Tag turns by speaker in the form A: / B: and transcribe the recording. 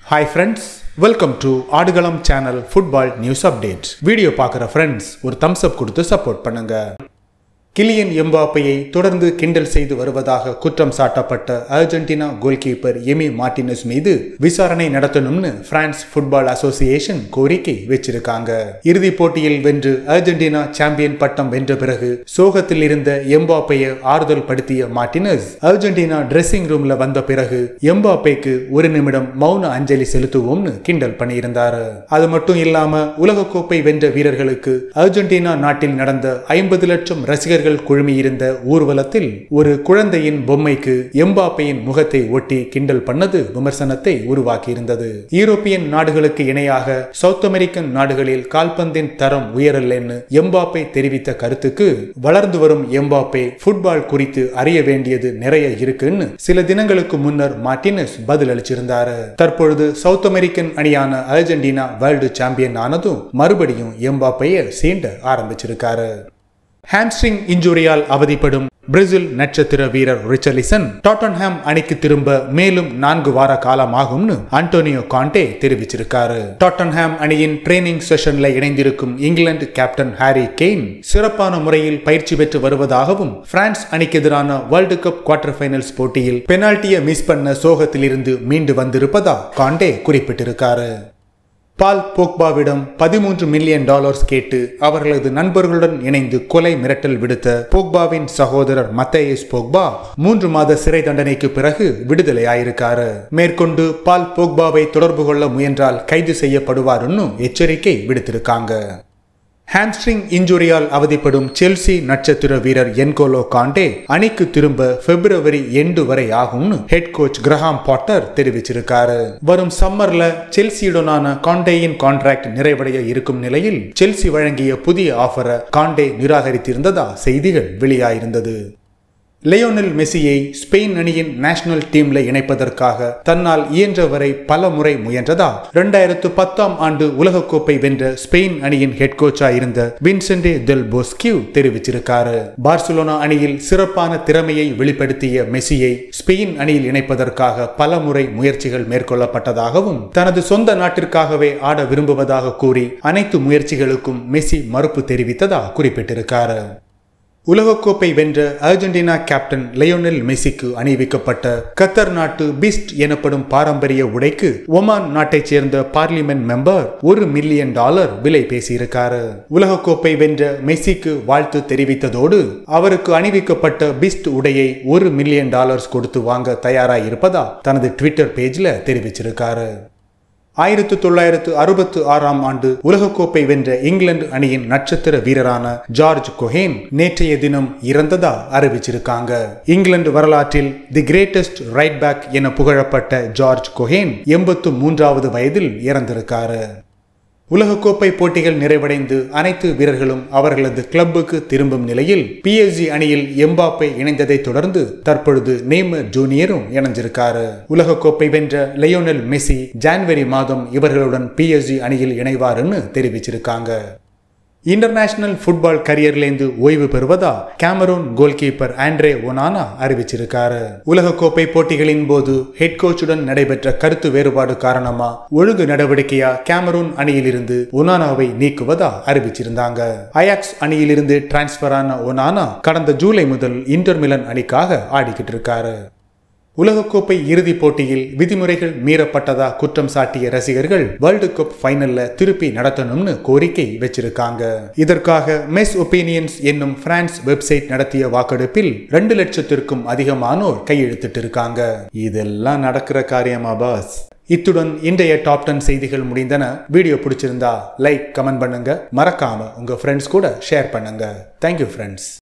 A: hi friends welcome to Aadukalam channel football news update video பார்க்குற friends ஒரு thumbs up கொடுத்து support பண்ணுங்க Kylian எம்பாப்பையை தொடர்ந்து கிண்டல் செய்து வருவதாக குற்றம் சாட்டப்பட்ட அர்ஜென்டினா கோல்கீப்பர் எமி மார்டினஸ் மீது விசாரணை நடத்தணும்னு பிரான்ஸ் ஃபுட்பால் அசோசியேஷன் கோரிக்கை வச்சிருக்காங்க இறுதிப் போட்டியில் வென்று அர்ஜென்டினா சாம்பியன் பட்டம் வென்ற பிறகு சோகத்தில் இருந்த எம்பாப்பையை ஆறுதல் படுத்திய மார்டினஸ் அர்ஜென்டினா ட்ரெஸ்ஸிங் ரூம்ல வந்த பிறகு எம்பாப்பேக்கு ஒரு நிமிடம் மௌன அஞ்சலி செலுத்துவோம்னு கிண்டல் பண்ணியிருந்தாரு அது மட்டும் இல்லாம உலகக்கோப்பை வென்ற வீரர்களுக்கு அர்ஜென்டினா நாட்டில் நடந்த ஐம்பது லட்சம் ரசிகர்கள் குழுமியிருந்த ஊர்வலத்தில் ஒரு குழந்தையின் பொம்மைக்கு எம்பாப்பையின் முகத்தை ஒட்டி கிண்டல் பண்ணது விமர்சனத்தை உருவாக்கியிருந்தது யூரோப்பியன் நாடுகளுக்கு இணையாக சவுத் அமெரிக்கன் நாடுகளில் கால்பந்தின் தரம் உயரலன்னு எம்பாப்பை தெரிவித்த கருத்துக்கு வளர்ந்து வரும் எம்பாப்பே ஃபுட்பால் குறித்து அறிய வேண்டியது நிறைய இருக்குன்னு சில தினங்களுக்கு முன்னர் மார்டினஸ் பதில் அளிச்சிருந்தாரு தற்பொழுது சவுத் அமெரிக்கன் அணியான அர்ஜென்டினா வேர்ல்டு சாம்பியன் ஆனதும் மறுபடியும் எம்பாப்பையை சீண்ட ஆரம்பிச்சிருக்காரு ஹாம்ஸ்ட்ரிங் இன்ஜுரியால் அவதிப்படும் பிரேசில் நட்சத்திர வீரர் ரிச்சர்லிசன் டாட்டன்ஹாம் அணிக்கு திரும்ப மேலும் நான்கு வார காலம் ஆகும்னு அன்டோனியோ காண்டே தெரிவிச்சிருக்காரு டாட்டன்ஹாம் அணியின் ட்ரைனிங் செஷன்ல இணைந்திருக்கும் இங்கிலாந்து கேப்டன் ஹாரி கெய்ன் சிறப்பான முறையில் பயிற்சி பெற்று வருவதாகவும் பிரான்ஸ் அணிக்கு எதிரான வேர்ல்டு கப் குவார்டர் ஃபைனல்ஸ் போட்டியில் பெனால்ட்டியை மிஸ் பண்ண சோகத்திலிருந்து மீண்டு வந்திருப்பதா காண்டே குறிப்பிட்டிருக்காரு பால் போக்பாவிடம் பதிமூன்று மில்லியன் டாலர்ஸ் கேட்டு அவர்களது நண்பர்களுடன் இணைந்து கொலை மிரட்டல் விடுத்த போக்பாவின் சகோதரர் மத்தேயஸ் போக்பா மூன்று மாத சிறை தண்டனைக்கு பிறகு விடுதலையாயிருக்காரு மேற்கொண்டு பால் போக்பாவை தொடர்பு கொள்ள முயன்றால் கைது செய்யப்படுவார்னு எச்சரிக்கை விடுத்திருக்காங்க ஹாம்ஸ்ட்ரிங் இன்ஜுரியால் அவதிப்படும் செல்சி நட்சத்திர வீரர் என்கோலோ காண்டே அணிக்கு திரும்ப பிப்ரவரி எண்டு வரை ஆகும்னு ஹெட் கோச் கிரஹாம் பாட்டர் தெரிவிச்சிருக்காரு வரும் சம்மர்ல செல்சியுடனான காண்டேயின் கான்ட்ராக்ட் நிறைவடைய இருக்கும் நிலையில் செல்சி வழங்கிய புதிய ஆஃபரை காண்டே நிராகரித்திருந்ததா செய்திகள் வெளியாயிருந்தது லியோனல் மெஸ்ஸியை ஸ்பெயின் அணியின் நேஷனல் டீம்ல இணைப்பதற்காக தன்னால் இயன்றவரை பல முறை முயன்றதா இரண்டாயிரத்து பத்தாம் ஆண்டு உலகக்கோப்பை வென்ற ஸ்பெயின் அணியின் ஹெட் கோச்சா இருந்த வின்சென்டே தெல் போஸ்கியூ தெரிவிச்சிருக்காரு பார்சிலோனா அணியில் சிறப்பான திறமையை வெளிப்படுத்திய மெஸ்ஸியை ஸ்பெயின் அணியில் இணைப்பதற்காக பல முறை முயற்சிகள் மேற்கொள்ளப்பட்டதாகவும் தனது சொந்த நாட்டிற்காகவே ஆட விரும்புவதாக கூறி அனைத்து முயற்சிகளுக்கும் மெஸ்ஸி மறுப்பு தெரிவித்ததா குறிப்பிட்டிருக்காரு உலகக்கோப்பை வென்ற அர்ஜென்டினா கேப்டன் லியோனல் மெஸ்ஸிக்கு அணிவிக்கப்பட்ட கத்தர் நாட்டு பிஸ்ட் எனப்படும் பாரம்பரிய உடைக்கு ஒமான் நாட்டைச் சேர்ந்த பார்லிமெண்ட் மெம்பர் ஒரு மில்லியன் டாலர் விலை பேசியிருக்காரு உலகக்கோப்பை வென்ற மெஸ்ஸிக்கு வாழ்த்து தெரிவித்ததோடு அவருக்கு அணிவிக்கப்பட்ட பிஸ்ட் உடையை ஒரு மில்லியன் டாலர்ஸ் கொடுத்து வாங்க தயாராக இருப்பதா தனது ட்விட்டர் பேஜ்ல தெரிவிச்சிருக்காரு ஆயிரத்து தொள்ளாயிரத்து அறுபத்து ஆறாம் ஆண்டு உலகக்கோப்பை வென்ற இங்கிலாந்து அணியின் நட்சத்திர வீரரான ஜார்ஜ் கொஹேன் நேற்றைய தினம் இறந்ததா அறிவிச்சிருக்காங்க இங்கிலாந்து வரலாற்றில் தி கிரேட்டஸ்ட் ரைட் பேக் என புகழப்பட்ட ஜார்ஜ் கொஹேன் எண்பத்து மூன்றாவது வயதில் இறந்திருக்காரு உலகக்கோப்பை போட்டிகள் நிறைவடைந்து அனைத்து வீரர்களும் அவர்களது கிளப்புக்கு திரும்பும் நிலையில் பிஎஸ்ஜி அணியில் எம்பாப்பை இணைந்ததை தொடர்ந்து தற்பொழுது நேமர் ஜூனியரும் இணைஞ்சிருக்காரு உலகக்கோப்பை வென்ற லியோனல் மெஸ்ஸி ஜான்வரி மாதம் இவர்களுடன் பிஎஸ்ஜி அணியில் இணைவாருன்னு தெரிவிச்சிருக்காங்க இன்டர்நேஷனல் ஃபுட்பால் கரியர்லேருந்து ஓய்வு பெறுவதா Cameroon goal keeper Andre Onana அறிவிச்சிருக்காரு உலகக்கோப்பை போட்டிகளின் போது ஹெட் கோச்சுடன் நடைபெற்ற கருத்து வேறுபாடு காரணமா ஒழுங்கு நடவடிக்கையா கேமரூன் அணியிலிருந்து ஒனானாவை நீக்குவதா அறிவிச்சிருந்தாங்க அயாக்ஸ் அணியிலிருந்து டிரான்ஸ்பர் ஆன ஒனானா கடந்த ஜூலை முதல் இன்டர் மிலன் அணிக்காக ஆடிக்கிட்டு இருக்காரு உலகக்கோப்பை இறுதிப் போட்டியில் விதிமுறைகள் மீறப்பட்டதா குற்றம் சாட்டிய ரசிகர்கள் வேர்ல்டு கப் ஃபைனல்ல திருப்பி நடத்தணும்னு கோரிக்கை வச்சிருக்காங்க இதற்காக மெஸ் ஒப்பீனியன்ஸ் என்னும் பிரான்ஸ் வெப்சைட் நடத்திய வாக்கெடுப்பில் ரெண்டு லட்சத்திற்கும் அதிகமானோர் கையெழுத்திட்டு இருக்காங்க இதெல்லாம் நடக்கிற காரியமா பாஸ் இத்துடன் இன்றைய டாப் டென் செய்திகள் முடிந்தன வீடியோ பிடிச்சிருந்தா லைக் கமெண்ட் பண்ணுங்க மறக்காம உங்க ஃப்ரெண்ட்ஸ் கூட ஷேர் பண்ணுங்க தேங்க்யூ ஃப்ரெண்ட்ஸ்